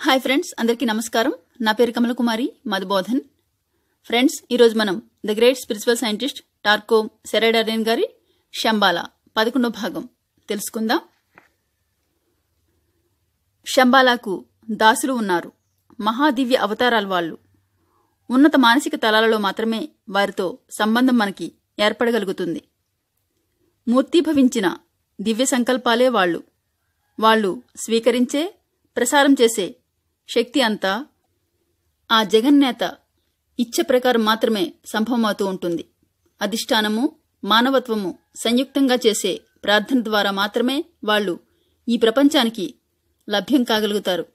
hi friends అందరికీ నమస్కారం నా పేరు కమలకుమారి మధుబోధన్ ఫ్రెండ్స్ ఈరోజు మనం ద గ్రేట్ స్పిరిచువల్ సైంటిస్ట్ టార్కో సెరాడరియన్ గారి శంబాలా పదకొండో భాగం తెలుసుకుందాం శంబాలాకు దాసులు ఉన్నారు మహాదివ్య అవతారాలు వాళ్ళు ఉన్నత మానసిక తలాలలో మాత్రమే వారితో సంబంధం మనకి ఏర్పడగలుగుతుంది మూర్తీభవించిన దివ్య సంకల్పాలే వాళ్ళు వాళ్ళు స్వీకరించే ప్రసారం చేసే శక్తి అంతా ఆ జగన్నేత ఇచ్చ ప్రకారం మాత్రమే సంభవమవుతూ ఉంటుంది అధిష్టానము మానవత్వము సంయుక్తంగా చేసే ప్రార్థన ద్వారా మాత్రమే వాళ్ళు ఈ ప్రపంచానికి లభ్యం కాగలుగుతారు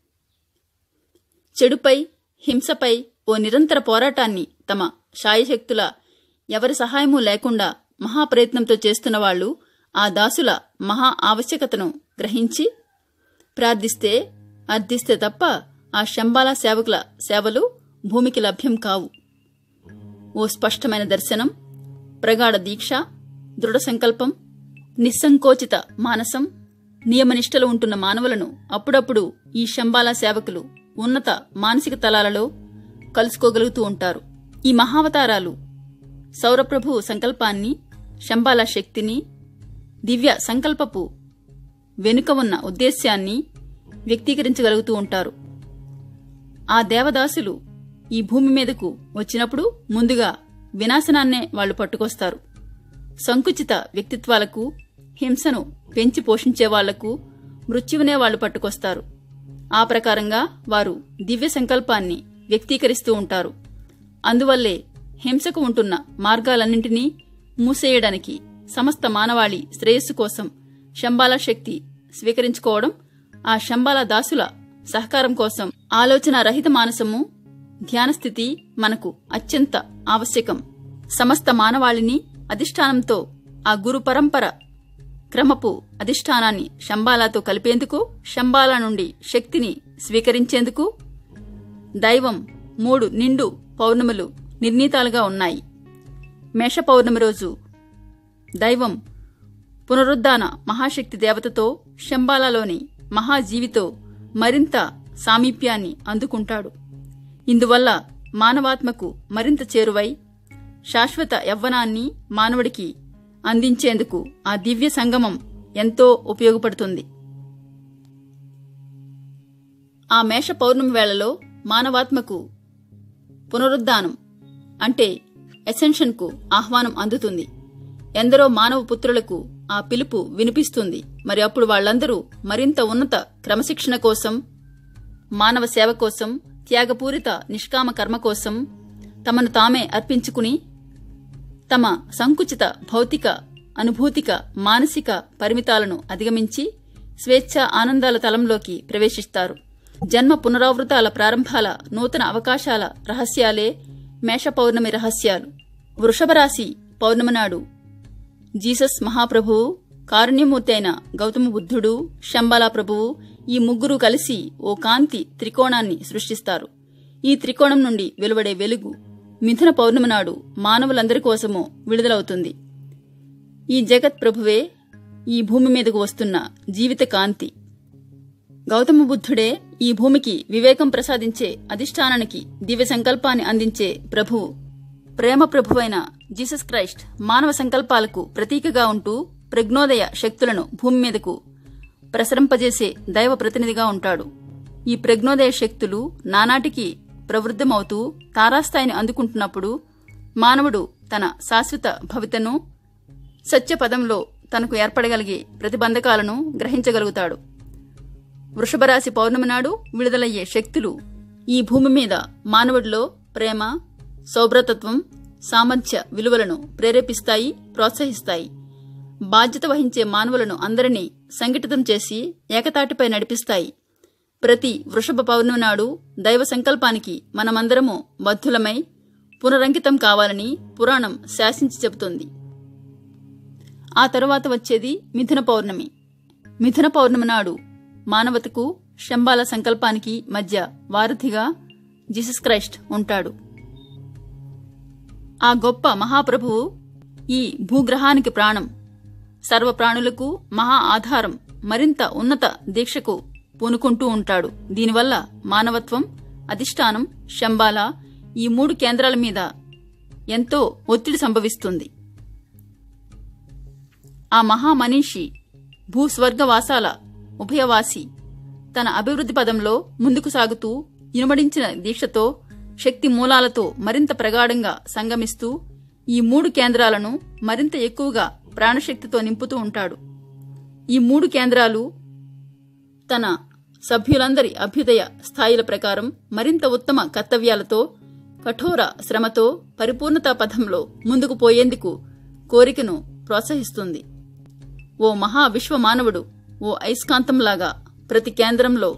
చెడుపై హింసపై ఓ నిరంతర పోరాటాన్ని తమ శాయశక్తుల ఎవరి సహాయమూ లేకుండా మహాప్రయత్నంతో చేస్తున్న వాళ్ళు ఆ దాసుల మహా ఆవశ్యకతను గ్రహించి ప్రార్థిస్తే అర్థిస్తే తప్ప ఆ శంబాల సేవకుల సేవలు భూమికి లభ్యం కావు ఓ స్పష్టమైన దర్శనం ప్రగాఢ దీక్ష దృఢ సంకల్పం నిస్సంకోచిత మానసం నియమనిష్టలు ఉంటున్న మానవులను అప్పుడప్పుడు ఈ శంబాల సేవకులు ఉన్నత మానసిక తలాలలో కలుసుకోగలుగుతూ ఉంటారు ఈ మహావతారాలు సౌరప్రభు సంకల్పాన్ని శంబాల శక్తిని దివ్య సంకల్పపు వెనుక ఉన్న ఉద్దేశ్యాన్ని వ్యక్తీకరించగలుగుతూ ఉంటారు ఆ దేవదాసులు ఈ భూమి మీదకు వచ్చినప్పుడు ముందుగా వినాశనాన్నే వాళ్లు పట్టుకొస్తారు సంకుచిత వ్యక్తిత్వాలకు హింసను పెంచి పోషించే వాళ్లకు మృత్యువునే వాళ్లు పట్టుకొస్తారు ఆ ప్రకారంగా వారు దివ్య సంకల్పాన్ని వ్యక్తీకరిస్తూ ఉంటారు అందువల్లే హింసకు ఉంటున్న మార్గాలన్నింటినీ మూసేయడానికి సమస్త మానవాళి శ్రేయస్సు కోసం శంబాల శక్తి స్వీకరించుకోవడం ఆ శంబాల దాసుల సహకారం కోసం ఆలోచన రహిత మానసము ధ్యానస్థితి మనకు అత్యంత ఆవశ్యకం సమస్త మానవాళిని అధిష్టానంతో ఆ గురు పరంపర క్రమపు అధిష్టానాన్ని శంబాలాతో కలిపేందుకు శంబాల నుండి శక్తిని స్వీకరించేందుకు దైవం మూడు నిండు పౌర్ణములు నిర్ణీతాలుగా ఉన్నాయి మేష పౌర్ణమి రోజు దైవం పునరుద్ధాన మహాశక్తి దేవతతో శంబాలలోని మహాజీవితో మరింత సామీప్యాన్ని అందుకుంటాడు ఇందువల్ల మానవాత్మకు మరింత చేరువై శాశ్వత యవ్వనాన్ని మానవుడికి అందించేందుకు ఆ దివ్య సంగమం ఎంతో ఉపయోగపడుతుంది ఆ మేష పౌర్ణమి వేళలో మానవాత్మకు పునరుద్ధానం అంటే ఎసెన్షన్కు ఆహ్వానం అందుతుంది ఎందరో మానవ పుత్రులకు ఆ పిలుపు వినిపిస్తుంది మరి అప్పుడు వాళ్లందరూ మరింత ఉన్నత క్రమశిక్షణ కోసం మానవ సేవ కోసం త్యాగపూరిత నిష్కామ కర్మ కోసం తమను తామే అర్పించుకుని తమ సంకుచిత భౌతిక అనుభూతిక మానసిక పరిమితాలను అధిగమించి స్వేచ్ఛ ఆనందాల తలంలోకి ప్రవేశిస్తారు జన్మ పునరావృతాల ప్రారంభాల నూతన అవకాశాల రహస్యాలే మేష పౌర్ణమి రహస్యాలు వృషభరాశి పౌర్ణమి నాడు జీసస్ మహాప్రభువు కారుణ్యమూర్తి అయిన గౌతమ బుద్ధుడు శంబాలా ప్రభువు ఈ ముగ్గురు కలిసి ఓ కాంతి త్రికోణాన్ని సృష్టిస్తారు ఈ త్రికోణం నుండి వెలువడే వెలుగు మిథున పౌర్ణమి నాడు మానవులందరి కోసమో విడుదలవుతుంది ఈ జగత్ ప్రభువే ఈ భూమి మీదకు వస్తున్న జీవిత కాంతి గౌతమ బుద్ధుడే ఈ భూమికి వివేకం ప్రసాదించే అధిష్టానానికి దివ్య సంకల్పాన్ని అందించే ప్రభువు ప్రేమ ప్రభువైన జీసస్ క్రైస్ట్ మానవ సంకల్పాలకు ప్రతీకగా ఉంటూ ప్రజ్ఞోదయ శక్తులను భూమి మీదకు ప్రసరింపజేసే దైవ ప్రతినిధిగా ఉంటాడు ఈ ప్రజ్ఞోదయ శక్తులు నానాటికి ప్రవృద్ధమవుతూ తారాస్థాయిని అందుకుంటున్నప్పుడు మానవుడు తన శాశ్వత భవితను సత్యపదంలో తనకు ఏర్పడగలిగే ప్రతిబంధకాలను గ్రహించగలుగుతాడు వృషభరాశి పౌర్ణమి నాడు విడుదలయ్యే శక్తులు ఈ భూమి మీద మానవుడిలో ప్రేమ సౌభ్రతత్వం సామర్థ్య విలువలను ప్రేరేపిస్తాయి ప్రోత్సహిస్తాయి బాధ్యత వహించే మానవులను అందరినీ సంఘటితం చేసి ఏకతాటిపై నడిపిస్తాయి ప్రతి వృషభ పౌర్ణమి నాడు దైవ సంకల్పానికి మనమందరము బద్ధులమై పునరంకితం కావాలని పురాణం శాసించి చెబుతోంది ఆ తరువాత వచ్చేది మిథున పౌర్ణమి మిథున పౌర్ణమి నాడు మానవతకు శంబాల సంకల్పానికి మధ్య వారధిగా జీసస్ క్రైస్ట్ ఉంటాడు ఆ గొప్ప మహాప్రభువు ఈ భూగ్రహానికి ప్రాణం సర్వ ప్రాణులకు మహా ఆధారం మరింత ఉన్నత దీక్షకు పూనుకుంటూ ఉంటాడు దీనివల్ల మానవత్వం అధిష్టానం శంబాల ఈ మూడు కేంద్రాల మీద ఎంతో ఒత్తిడి సంభవిస్తుంది ఆ మహామనీషి భూస్వర్గవాసాల ఉభయవాసి తన అభివృద్ధి పదంలో ముందుకు సాగుతూ ఇనుమడించిన దీక్షతో శక్తి మూలాలతో మరింత ప్రగాఢంగా సంగమిస్తూ ఈ మూడు కేంద్రాలను మరింత ఎక్కువగా ప్రాణశక్తితో నింపుతూ ఉంటాడు ఈ మూడు కేంద్రాలు తన సభ్యులందరి అభ్యుదయ స్థాయిల ప్రకారం మరింత ఉత్తమ కర్తవ్యాలతో కఠోర శ్రమతో పరిపూర్ణతా పథంలో ముందుకు పోయేందుకు కోరికను ప్రోత్సహిస్తుంది ఓ మహా విశ్వమానవుడు ఓ అయస్కాంతంలాగా ప్రతి కేంద్రంలో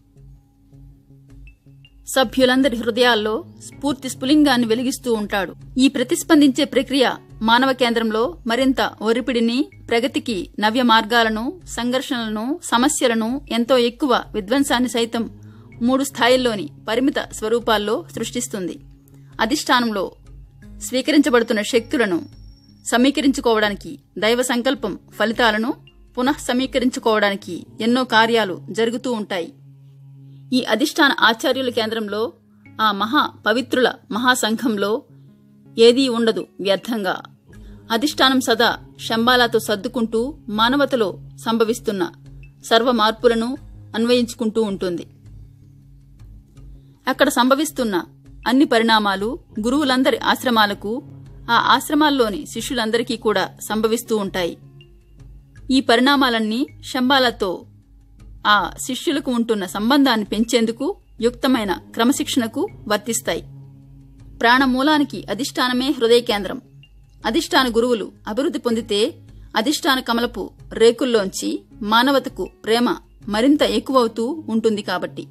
సభ్యులందరి హృదయాల్లో స్ఫూర్తి స్ఫులింగాన్ని వెలిగిస్తూ ఉంటాడు ఈ ప్రతిస్పందించే ప్రక్రియ మానవ కేంద్రంలో మరింత ఒరిపిడిని ప్రగతికి నవ్య మార్గాలను సంఘర్షణలను సమస్యలను ఎంతో ఎక్కువ విధ్వంసాన్ని సైతం మూడు స్థాయిల్లోని పరిమిత స్వరూపాల్లో సృష్టిస్తుంది అధిష్టానంలో స్వీకరించబడుతున్న శక్తులను సమీకరించుకోవడానికి దైవ సంకల్పం ఫలితాలను పునః సమీకరించుకోవడానికి ఎన్నో కార్యాలు జరుగుతూ ఉంటాయి ఈ అధిష్టాన ఆచార్యుల కేంద్రంలో ఆ మహా పవిత్రుల మహాసంఘంలో ఏదీ ఉండదు వ్యర్థంగా అధిష్టానం సదా శంబాలాతో సర్దుకుంటూ మానవతలో సంభవిస్తున్న సర్వ మార్పులను అన్వయించుకుంటూ ఉంటుంది అక్కడ సంభవిస్తున్న అన్ని పరిణామాలు గురువులందరి ఆశ్రమాలకు ఆ ఆశ్రమాల్లోని శిష్యులందరికీ కూడా సంభవిస్తూ ఉంటాయి ఈ పరిణామాలన్నీ శంబాలతో ఆ శిష్యులకు ఉంటున్న సంబంధాన్ని పెంచేందుకు యుక్తమైన క్రమశిక్షణకు వర్తిస్తాయి ప్రాణమూలానికి అధిష్టానమే హృదయ కేంద్రం అధిష్టాన గురువులు అభివృద్ధి పొందితే అధిష్టాన కమలపు రేకుల్లోంచి మానవతకు ప్రేమ మరింత ఎక్కువవుతూ ఉంటుంది కాబట్టి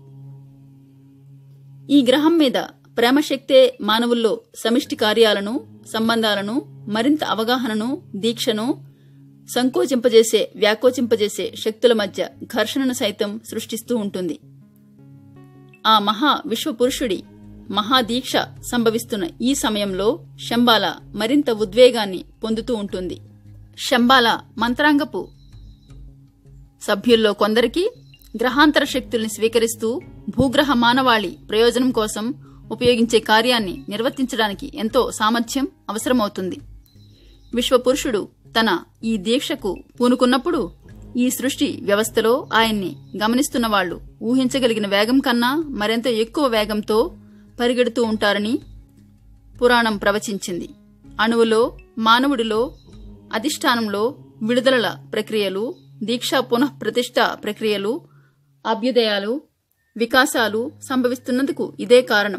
ఈ గ్రహం మీద ప్రేమశక్తే మానవుల్లో సమిష్టి కార్యాలను సంబంధాలను మరింత అవగాహనను దీక్షను సంకోచింపజేసే వ్యాకోచింపజేసే శక్తుల మధ్య ఘర్షణను సైతం సృష్టిస్తూ ఉంటుంది ఆ మహా విశ్వపురుషుడి మహాదీక్ష సంభవిస్తున్న ఈ సమయంలో శంబాల మరింత ఉద్వేగాన్ని పొందుతూ ఉంటుంది శంబాల మంత్రాంగపు సభ్యుల్లో కొందరికి గ్రహాంతర శక్తుల్ని స్వీకరిస్తూ భూగ్రహ మానవాళి ప్రయోజనం కోసం ఉపయోగించే కార్యాన్ని నిర్వర్తించడానికి ఎంతో సామర్థ్యం అవసరమవుతుంది విశ్వపురుషుడు తన ఈ దీక్షకు పూనుకున్నప్పుడు ఈ సృష్టి వ్యవస్థలో ఆయన్ని గమనిస్తున్న వాళ్లు ఊహించగలిగిన వేగం కన్నా మరింత ఎక్కువ వేగంతో పరిగెడుతూ ఉంటారని పురాణం ప్రవచించింది అణువులో మానవుడిలో అధిష్టానంలో విడుదలల ప్రక్రియలు దీక్షా పునః ప్రతిష్ట ప్రక్రియలు అభ్యుదయాలు వికాసాలు సంభవిస్తున్నందుకు ఇదే కారణం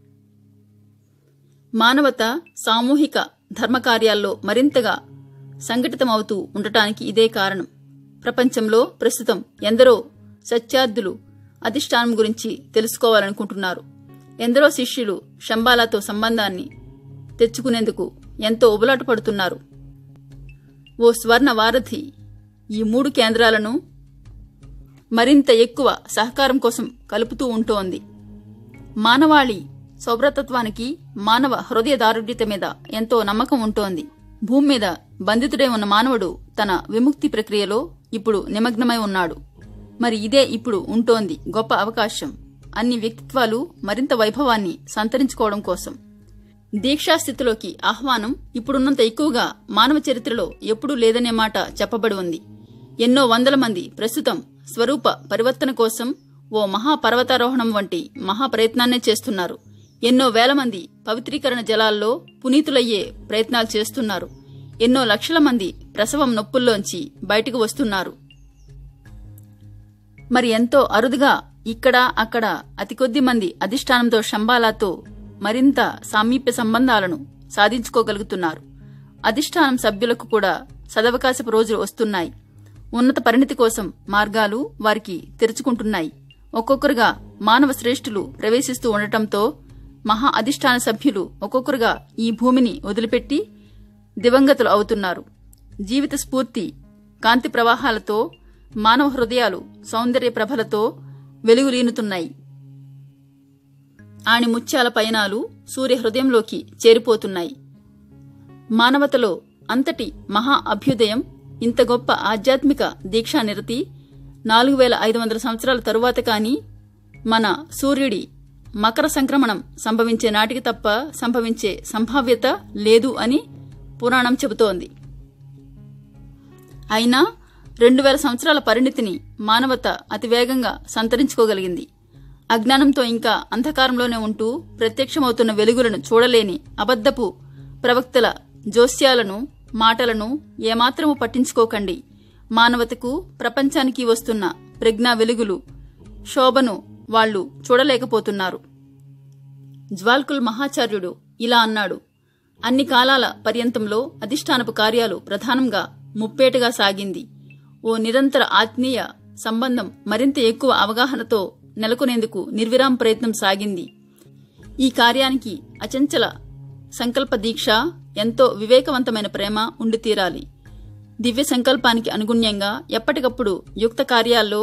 మానవత సామూహిక ధర్మకార్యాల్లో మరింతగా సంఘటితమవుతూ ఉండటానికి ఇదే కారణం ప్రపంచంలో ప్రస్తుతం ఎందరో సత్యార్థులు అధిష్టానం గురించి తెలుసుకోవాలనుకుంటున్నారు ఎందరో శిష్యులు శంబాలాతో సంబంధాన్ని తెచ్చుకునేందుకు ఎంతో ఉబలాట పడుతున్నారు ఓ స్వర్ణ వారధి ఈ మూడు కేంద్రాలను మరింత ఎక్కువ సహకారం కోసం కలుపుతూ ఉంటోంది మానవాళి సౌభ్రతత్వానికి మానవ హృదయ దారుఢ్యత మీద ఎంతో నమ్మకం ఉంటోంది భూమి మీద బంధితుడై ఉన్న మానవుడు తన విముక్తి ప్రక్రియలో ఇప్పుడు నిమగ్నమై ఉన్నాడు మరి ఇదే ఇప్పుడు ఉంటోంది గొప్ప అవకాశం అన్ని వ్యక్తిత్వాలు మరింత వైభవాన్ని సంతరించుకోవడం కోసం దీక్షాస్థితిలోకి ఆహ్వానం ఇప్పుడున్నంత ఎక్కువగా మానవ చరిత్రలో ఎప్పుడూ లేదనే మాట చెప్పబడి ఉంది ఎన్నో వందల మంది ప్రస్తుతం స్వరూప పరివర్తన కోసం ఓ మహాపర్వతారోహణం వంటి మహాప్రయత్నాన్నే చేస్తున్నారు ఎన్నో వేల మంది పవిత్రీకరణ జలాల్లో పునీతులయ్యే ప్రయత్నాలు చేస్తున్నారు ఎన్నో లక్షల మంది ప్రసవం నొప్పుల్లోంచి బయటకు వస్తున్నారు మరి ఎంతో అరుదుగా ఇక్కడ అక్కడ అతి కొద్ది మంది అధిష్టానంతో శంబాలాతో మరింత సామీప్య సంబంధాలను సాధించుకోగలుగుతున్నారు అధిష్టానం సభ్యులకు కూడా సదవకాశపు రోజులు వస్తున్నాయి ఉన్నత పరిణతి కోసం మార్గాలు వారికి తెరుచుకుంటున్నాయి ఒక్కొక్కరుగా మానవ శ్రేష్ఠులు ప్రవేశిస్తూ ఉండటంతో మహా అధిష్టాన సభ్యులు ఒక్కొక్కరుగా ఈ భూమిని వదిలిపెట్టి దివంగతులు అవుతున్నారు జీవిత స్ఫూర్తి కాంతి ప్రవాహాలతో మానవ హృదయాలు సౌందర్య ప్రభలతో వెలుగులీనుతున్నాయి ఆని ముత్యాల పయనాలు సూర్య హృదయంలోకి చేరిపోతున్నాయి మానవతలో అంతటి మహా అభ్యుదయం ఇంత గొప్ప ఆధ్యాత్మిక దీక్షానిరతి నాలుగు వేల ఐదు వందల సంవత్సరాల తరువాత కానీ మన సూర్యుడి మకర సంక్రమణం సంభవించే నాటికి తప్ప సంభవించే సంభావ్యత లేదు అని పురాణం చెబుతోంది అయినా రెండు వేల సంవత్సరాల పరిణితిని మానవత అతివేగంగా సంతరించుకోగలిగింది అజ్ఞానంతో ఇంకా అంధకారంలోనే ఉంటూ ప్రత్యక్షమవుతున్న వెలుగులను చూడలేని అబద్ధపు ప్రవక్తల జోస్యాలను మాటలను ఏమాత్రము పట్టించుకోకండి మానవతకు ప్రపంచానికి వస్తున్న ప్రజ్ఞా వెలుగులు శోభను వాళ్ళు చూడలేకపోతున్నారు జ్వాల్కుల్ మహాచార్యుడు ఇలా అన్నాడు అన్ని కాలాల పర్యంతంలో అధిష్టానపు కార్యాలు ప్రధానంగా ముప్పేటగా సాగింది ఓ నిరంతర ఆత్మీయ సంబంధం మరింత ఎక్కువ అవగాహనతో నెలకొనేందుకు నిర్విరామ ప్రయత్నం సాగింది ఈ కార్యానికి అచంచల సంకల్ప దీక్ష ఎంతో వివేకవంతమైన ప్రేమ ఉండి తీరాలి దివ్య సంకల్పానికి అనుగుణ్యంగా ఎప్పటికప్పుడు యుక్త కార్యాల్లో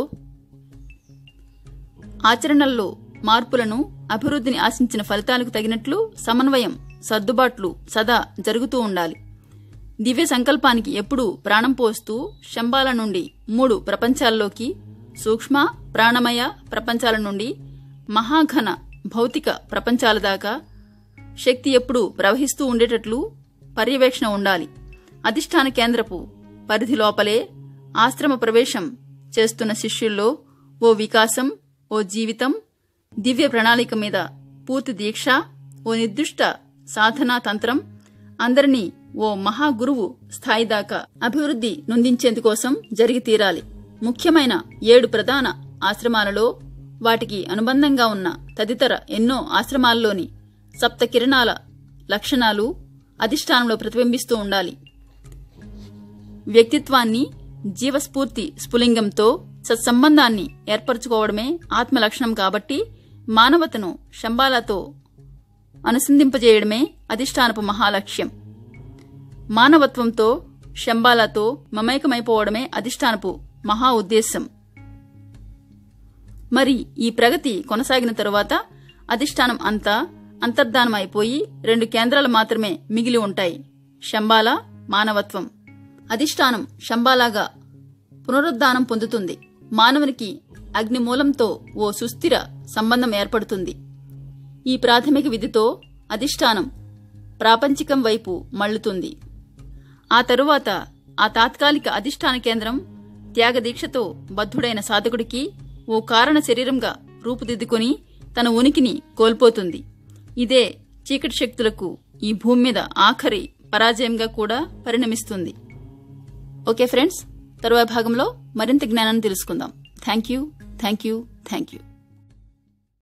ఆచరణల్లో మార్పులను అభివృద్ధిని ఆశించిన ఫలితాలకు తగినట్లు సమన్వయం సర్దుబాట్లు సదా జరుగుతూ ఉండాలి దివ్య సంకల్పానికి ఎప్పుడూ ప్రాణం పోస్తూ శంబాల నుండి మూడు ప్రపంచాల్లోకి సూక్ష్మ ప్రాణమయ ప్రపంచాల నుండి మహాఘన భౌతిక ప్రపంచాల దాకా శక్తి ఎప్పుడూ ప్రవహిస్తూ ఉండేటట్లు పర్యవేక్షణ ఉండాలి అధిష్టాన కేంద్రపు పరిధి లోపలే ఆశ్రమ ప్రవేశం చేస్తున్న శిష్యుల్లో ఓ వికాసం ఓ జీవితం దివ్య ప్రణాళిక మీద పూర్తి దీక్ష ఓ నిర్దిష్ట సాధనా తంత్రం అందరినీ ఓ మహాగురువు స్థాయి దాకా అభివృద్ధి నొందించేందుకోసం జరిగి తీరాలి ముఖ్యమైన ఏడు ప్రధాన ఆశ్రమాలలో వాటికి అనుబంధంగా ఉన్న తదితర ఎన్నో ఆశ్రమాల్లోని సప్త కిరణాల లక్షణాలు అధిష్టానంలో ప్రతిబింబిస్తూ ఉండాలి వ్యక్తిత్వాన్ని జీవస్ఫూర్తి స్ఫులింగంతో సత్సంబంధాన్ని ఏర్పరచుకోవడమే ఆత్మ లక్షణం కాబట్టి మానవతను శంబాలతో అనుసంధింపజేయడమే అధిష్టానపు మహాలక్ష్యం మానవత్వంతో శంబాలతో మమేకమైపోవడమే అధిష్టానపు మహా ఉద్దేశం మరి ఈ ప్రగతి కొనసాగిన తరువాత అధిష్టానం అంతా అంతర్ధానమైపోయి రెండు కేంద్రాలు మాత్రమే మిగిలి ఉంటాయి శంబాల మానవత్వం అధిష్టానం శంబాలాగా పునరుద్ధానం పొందుతుంది మానవునికి అగ్నిమూలంతో ఓ సుస్థిర సంబంధం ఏర్పడుతుంది ఈ ప్రాథమిక విధితో అధిష్టానం ప్రాపంచికం వైపు మళ్లుతుంది ఆ తరువాత ఆ తాత్కాలిక అధిష్టాన కేంద్రం త్యాగదీక్షతో బద్ధుడైన సాధకుడికి ఓ కారణ శరీరంగా రూపుదిద్దుకొని తన ఉనికిని కోల్పోతుంది ఇదే చీకటి శక్తులకు ఈ భూమి మీద ఆఖరి పరాజయంగా కూడా పరిణమిస్తుంది ఓకే ఫ్రెండ్స్ తరువాయి భాగంలో మరింత జ్ఞానాన్ని తెలుసుకుందాం thank you thank you thank you